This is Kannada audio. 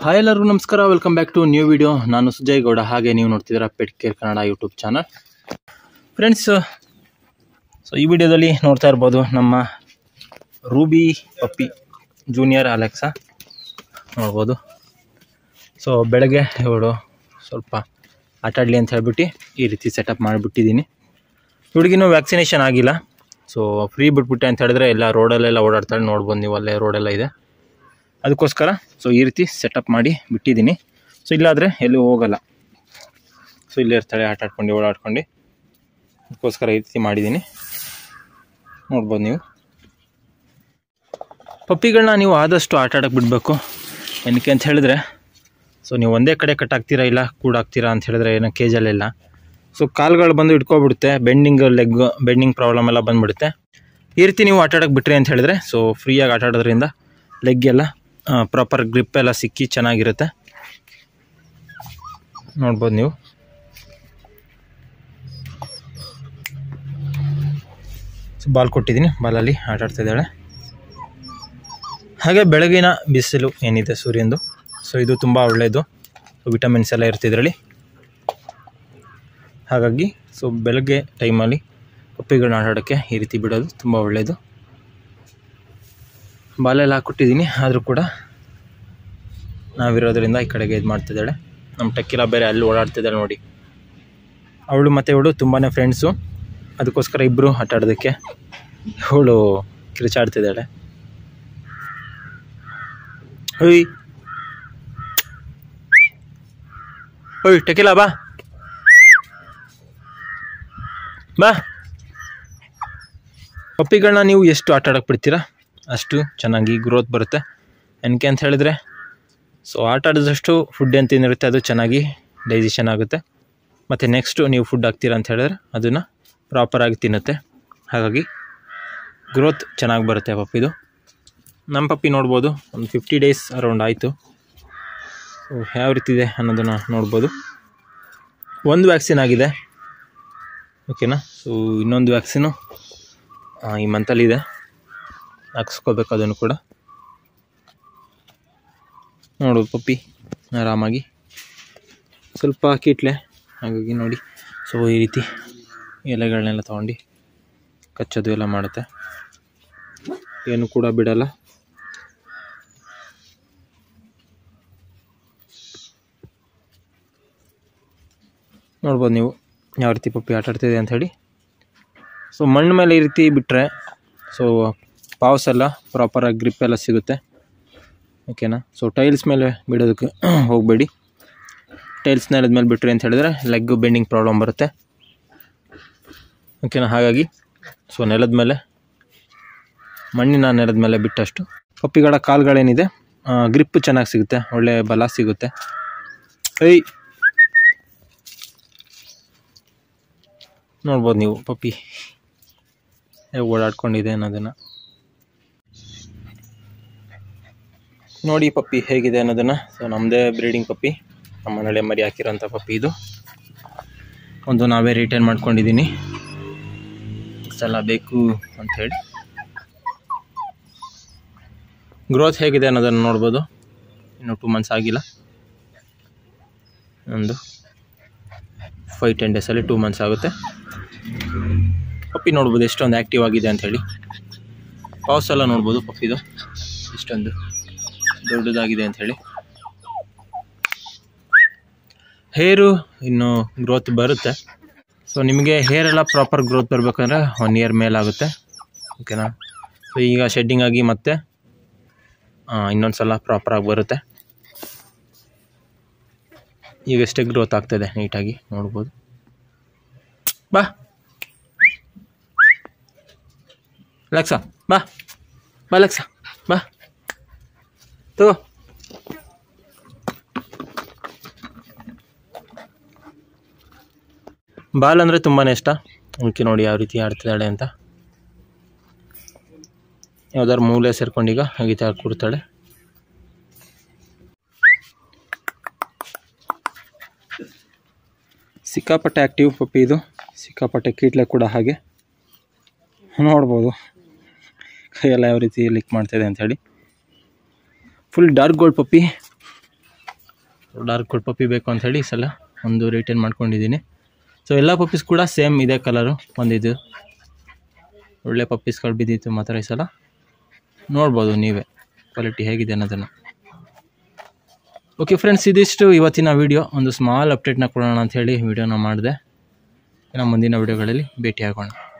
ಹಾಯ್ ಎಲ್ಲರಿಗೂ ನಮಸ್ಕಾರ welcome back to new video ನಾನು ಸುಜಯ್ ಗೌಡ ಹಾಗೆ ನೀವು ನೋಡ್ತಿದ್ದೀರಾ pet care Kannada YouTube channel friends so ಈ ವಿಡಿಯೋದಲ್ಲಿ ನೋಡ್ತಾ ಇರ್ಬೋದು ನಮ್ಮ ರೂಬಿ ಪಪ್ಪಿ ಜೂನಿಯರ್ ಅಲೆಕ್ಸಾ ನೋಡ್ಬೋದು ಸೊ ಬೆಳಗ್ಗೆ ಇವಳು ಸ್ವಲ್ಪ ಆಟ ಆಡಲಿ ಅಂತ ಹೇಳ್ಬಿಟ್ಟು ಈ ರೀತಿ ಸೆಟಪ್ ಮಾಡಿಬಿಟ್ಟಿದ್ದೀನಿ ಹುಡುಗಿನೂ ವ್ಯಾಕ್ಸಿನೇಷನ್ ಆಗಿಲ್ಲ ಸೊ ಫ್ರೀ ಬಿಟ್ಬಿಟ್ಟೆ ಅಂತ ಹೇಳಿದ್ರೆ ಎಲ್ಲ ರೋಡಲ್ಲೆಲ್ಲ ಓಡಾಡ್ತಾಳೆ ನೋಡ್ಬೋದು ನೀವು ಅಲ್ಲೇ ರೋಡೆಲ್ಲ ಇದೆ ಅದಕ್ಕೋಸ್ಕರ ಸೊ ಈ ರೀತಿ ಸೆಟಪ್ ಮಾಡಿ ಬಿಟ್ಟಿದ್ದೀನಿ ಸೊ ಇಲ್ಲಾದರೆ ಎಲ್ಲೂ ಹೋಗಲ್ಲ ಸೊ ಇಲ್ಲೇ ಇರ್ತಾಳೆ ಆಟ ಆಡ್ಕೊಂಡು ಓಡಾಡ್ಕೊಂಡು ಅದಕ್ಕೋಸ್ಕರ ಈ ರೀತಿ ಮಾಡಿದ್ದೀನಿ ನೋಡ್ಬೋದು ನೀವು ಪಪ್ಪಿಗಳನ್ನ ನೀವು ಆದಷ್ಟು ಆಟ ಆಡೋಕ್ಕೆ ಬಿಡಬೇಕು ಏನಕ್ಕೆ ಅಂತ ಹೇಳಿದ್ರೆ ಸೊ ನೀವು ಒಂದೇ ಕಡೆ ಕಟ್ಟಾಗ್ತೀರಾ ಇಲ್ಲ ಕೂಡಾಗ್ತೀರಾ ಅಂತ ಹೇಳಿದ್ರೆ ಏನೋ ಕೇಜಲ್ಲೆಲ್ಲ ಸೊ ಕಾಲುಗಳು ಬಂದು ಇಟ್ಕೊಬಿಡುತ್ತೆ ಬೆಂಡಿಂಗ್ ಲೆಗ್ ಬೆಂಡಿಂಗ್ ಪ್ರಾಬ್ಲಮ್ ಎಲ್ಲ ಬಂದುಬಿಡುತ್ತೆ ಈ ರೀತಿ ನೀವು ಆಟ ಆಡೋಕ್ಕೆ ಬಿಟ್ರಿ ಅಂತ ಹೇಳಿದ್ರೆ ಸೊ ಫ್ರೀಯಾಗಿ ಆಟ ಆಡೋದ್ರಿಂದ ಲೆಗ್ ಎಲ್ಲ ಪ್ರಾಪರ್ ಗ್ರಿಪ್ ಎಲ್ಲ ಸಿಕ್ಕಿ ಚೆನ್ನಾಗಿರುತ್ತೆ ನೋಡ್ಬೋದು ನೀವು ಸೊ ಬಾಲ್ ಕೊಟ್ಟಿದ್ದೀನಿ ಬಾಲಲ್ಲಿ ಆಟ ಆಡ್ತಾ ಇದ್ದಾಳೆ ಹಾಗೆ ಬೆಳಗಿನ ಬಿಸಿಲು ಏನಿದೆ ಸೂರ್ಯಂದು ಸೊ ಇದು ತುಂಬ ಒಳ್ಳೆಯದು ವಿಟಮಿನ್ಸ್ ಎಲ್ಲ ಇರುತ್ತೆ ಇದರಲ್ಲಿ ಹಾಗಾಗಿ ಸೊ ಬೆಳಗ್ಗೆ ಟೈಮಲ್ಲಿ ಪಪ್ಪಿಗಳನ್ನ ಆಟಾಡೋಕ್ಕೆ ಈ ರೀತಿ ಬಿಡೋದು ತುಂಬ ಒಳ್ಳೆಯದು ಬಾಲೆಲ್ಲ ಹಾಕ್ಕೊಟ್ಟಿದ್ದೀನಿ ಆದರೂ ಕೂಡ ನಾವಿರೋದ್ರಿಂದ ಈ ಕಡೆಗೆ ಇದು ಮಾಡ್ತಿದ್ದಾಳೆ ನಮ್ಮ ಟಕ್ಕಿಲ ಬೇರೆ ಅಲ್ಲಿ ಓಡಾಡ್ತಿದ್ದಾಳೆ ನೋಡಿ ಅವಳು ಮತ್ತು ಇವಳು ತುಂಬಾ ಫ್ರೆಂಡ್ಸು ಅದಕ್ಕೋಸ್ಕರ ಇಬ್ಬರು ಆಟ ಆಡೋದಕ್ಕೆ ಇವಳು ಕಿರುಚಾಡ್ತಿದ್ದಾಳೆ ಹೊಯ್ ಹೊಯ್ ಟಕಿಲ ಬಾ ಬಾ ಪಪ್ಪಿಗಳನ್ನ ನೀವು ಎಷ್ಟು ಆಟ ಆಡೋಕೆ ಬಿಡ್ತೀರಾ ಅಷ್ಟು ಚೆನ್ನಾಗಿ ಗ್ರೋತ್ ಬರುತ್ತೆ ಏನಕ್ಕೆ ಅಂತ ಹೇಳಿದ್ರೆ ಸೊ ಆಟ ಆಡಿದಷ್ಟು ಫುಡ್ ಏನು ತಿಂದಿರುತ್ತೆ ಅದು ಚೆನ್ನಾಗಿ ಡೈಜೆಷನ್ ಆಗುತ್ತೆ ಮತ್ತು ನೆಕ್ಸ್ಟು ನೀವು ಫುಡ್ ಹಾಕ್ತೀರಾ ಅಂತ ಹೇಳಿದ್ರೆ ಅದನ್ನು ಪ್ರಾಪರಾಗಿ ತಿನ್ನುತ್ತೆ ಹಾಗಾಗಿ ಗ್ರೋತ್ ಚೆನ್ನಾಗಿ ಬರುತ್ತೆ ಪಪ್ಪಿದು ನಮ್ಮ ಪಪ್ಪಿ ನೋಡ್ಬೋದು ಒಂದು ಫಿಫ್ಟಿ ಡೇಸ್ ಅರೌಂಡ್ ಆಯಿತು ಸೊ ಯಾವ ರೀತಿ ಇದೆ ಅನ್ನೋದನ್ನು ನೋಡ್ಬೋದು ಒಂದು ವ್ಯಾಕ್ಸಿನ್ ಆಗಿದೆ ಓಕೆನಾ ಸೊ ಇನ್ನೊಂದು ವ್ಯಾಕ್ಸಿನು ಈ ಮಂತಲ್ಲಿದೆ ಹಾಕ್ಸ್ಕೋಬೇಕು ಅದನ್ನು ಕೂಡ ನೋಡು ಪಪ್ಪಿ ಆರಾಮಾಗಿ ಸ್ವಲ್ಪ ಕೀಟ್ಲೆ ಹಾಗಾಗಿ ನೋಡಿ ಸೊ ಈ ರೀತಿ ಎಲೆಗಳನ್ನೆಲ್ಲ ತೊಗೊಂಡು ಕಚ್ಚೋದು ಎಲ್ಲ ಮಾಡುತ್ತೆ ಏನು ಕೂಡ ಬಿಡಲ್ಲ ನೋಡ್ಬೋದು ನೀವು ಯಾವ ರೀತಿ ಪಪ್ಪಿ ಆಟ ಆಡ್ತಿದೆ ಅಂಥೇಳಿ ಸೊ ಮಣ್ಣು ಮೇಲೆ ಈ ರೀತಿ ಬಿಟ್ಟರೆ ಸೊ ಪಾವ್ಸ್ ಎಲ್ಲ ಪ್ರಾಪರಾಗಿ ಗ್ರಿಪ್ ಎಲ್ಲ ಸಿಗುತ್ತೆ ಓಕೆನಾ ಸೊ ಟೈಲ್ಸ್ ಮೇಲೆ ಬಿಡೋದಕ್ಕೆ ಹೋಗಬೇಡಿ ಟೈಲ್ಸ್ ನೆಲದ ಮೇಲೆ ಬಿಟ್ರಿ ಅಂತ ಹೇಳಿದ್ರೆ ಲೆಗ್ ಬೆಂಡಿಂಗ್ ಪ್ರಾಬ್ಲಮ್ ಬರುತ್ತೆ ಓಕೆನಾ ಹಾಗಾಗಿ ಸೊ ನೆಲದ ಮೇಲೆ ಮಣ್ಣಿನ ನೆಲದ ಮೇಲೆ ಬಿಟ್ಟಷ್ಟು ಪಪ್ಪಿಗಳ ಕಾಲುಗಳೇನಿದೆ ಗ್ರಿಪ್ ಚೆನ್ನಾಗಿ ಸಿಗುತ್ತೆ ಒಳ್ಳೆ ಬಲ ಸಿಗುತ್ತೆ ಐ ನೋಡ್ಬೋದು ನೀವು ಪಪ್ಪಿ ಹೇಗೆ ಓಡಾಡ್ಕೊಂಡಿದೆ ಅನ್ನೋದನ್ನು ನೋಡಿ ಪಪ್ಪಿ ಹೇಗಿದೆ ಅನ್ನೋದನ್ನು ಸೊ ನಮ್ಮದೇ ಬ್ರೀಡಿಂಗ್ ಪಪ್ಪಿ ನಮ್ಮ ಮನೇಲೆ ಮರಿ ಹಾಕಿರೋಂಥ ಪಪ್ಪಿ ಇದು ಒಂದು ನಾವೇ ರಿಟರ್ನ್ ಮಾಡ್ಕೊಂಡಿದ್ದೀನಿ ಸಲ ಬೇಕು ಅಂಥೇಳಿ ಗ್ರೋತ್ ಹೇಗಿದೆ ಅನ್ನೋದನ್ನು ನೋಡ್ಬೋದು ಇನ್ನು ಟೂ ಮಂತ್ಸ್ ಆಗಿಲ್ಲ ಒಂದು ಫೈವ್ ಟೆನ್ ಡೇಸಲ್ಲಿ ಟೂ ಮಂತ್ಸ್ ಆಗುತ್ತೆ ಪಪ್ಪಿ ನೋಡ್ಬೋದು ಎಷ್ಟೊಂದು ಆ್ಯಕ್ಟಿವ್ ಆಗಿದೆ ಅಂಥೇಳಿ ಪಾವ್ಸ್ ಎಲ್ಲ ನೋಡ್ಬೋದು ಪಪ್ಪಿದು ಇಷ್ಟೊಂದು ದೊಡ್ಡದಾಗಿದೆ ಅಂಥೇಳಿ ಹೇರು ಇನ್ನು ಗ್ರೋತ್ ಬರುತ್ತೆ ಸೊ ನಿಮಗೆ ಹೇರ್ ಎಲ್ಲ ಪ್ರಾಪರ್ ಗ್ರೋತ್ ಬರಬೇಕಂದ್ರೆ ಒನ್ ಇಯರ್ ಮೇಲಾಗುತ್ತೆ ಓಕೆನಾ ಸೊ ಈಗ ಶೆಡ್ಡಿಂಗ್ ಆಗಿ ಮತ್ತೆ ಇನ್ನೊಂದು ಸಲ ಪ್ರಾಪರಾಗಿ ಬರುತ್ತೆ ಈಗಷ್ಟೇ ಗ್ರೋತ್ ಆಗ್ತಾಯಿದೆ ನೀಟಾಗಿ ನೋಡ್ಬೋದು ಬಾ ಲೆಕ್ಸಾ ಬಾ ಬಾ ಲೆಕ್ಸಾ ಬಾ ತಗೋ ಬಾಲ್ ಅಂದರೆ ತುಂಬಾ ಇಷ್ಟ ಅದಕ್ಕೆ ನೋಡಿ ಯಾವ ರೀತಿ ಆಡ್ತಿದ್ದಾಳೆ ಅಂತ ಯಾವ್ದಾದ್ರು ಮೂಲೆ ಸೇರ್ಕೊಂಡೀಗ ಹಂಗಿತ ಕೂಡ್ತಾಳೆ ಸಿಕ್ಕಾಪಟ್ಟೆ ಆ್ಯಕ್ಟಿವ್ ಪಪ್ಪಿ ಇದು ಸಿಕ್ಕಾಪಟ್ಟೆ ಕೀಟ್ಲೆ ಕೂಡ ಹಾಗೆ ನೋಡ್ಬೋದು ಕೈಯೆಲ್ಲ ಯಾವ ರೀತಿ ಲಿಕ್ ಮಾಡ್ತಾಯಿದೆ ಅಂಥೇಳಿ full dark gold puppy dark coat puppy ಬೇಕು ಅಂತ ಹೇಳಿ ಈ ಸಲ ಒಂದು ರಿಟರ್ನ್ ಮಾಡ್ಕೊಂಡಿದ್ದೀನಿ ಸೊ ಎಲ್ಲ ಪಪ್ಪೀಸ್ ಕೂಡ ಸೇಮ್ ಇದೇ ಕಲರು ಬಂದಿದ್ದು ಒಳ್ಳೆ ಪಪ್ಪೀಸ್ಗಳು ಬಿದ್ದಿತ್ತು ಮಾತ್ರ ಈ ಸಲ ನೋಡ್ಬೋದು ನೀವೇ ಕ್ವಾಲಿಟಿ ಹೇಗಿದೆ ಅನ್ನೋದನ್ನು ಓಕೆ ಫ್ರೆಂಡ್ಸ್ ಇದಿಷ್ಟು ಇವತ್ತಿನ ವಿಡಿಯೋ ಒಂದು ಸ್ಮಾಲ್ ಅಪ್ಡೇಟ್ನ ಕೊಡೋಣ ಅಂತ ಹೇಳಿ ವಿಡಿಯೋನ ಮಾಡಿದೆ ಇನ್ನು ಮುಂದಿನ ವಿಡಿಯೋಗಳಲ್ಲಿ ಭೇಟಿಯಾಗೋಣ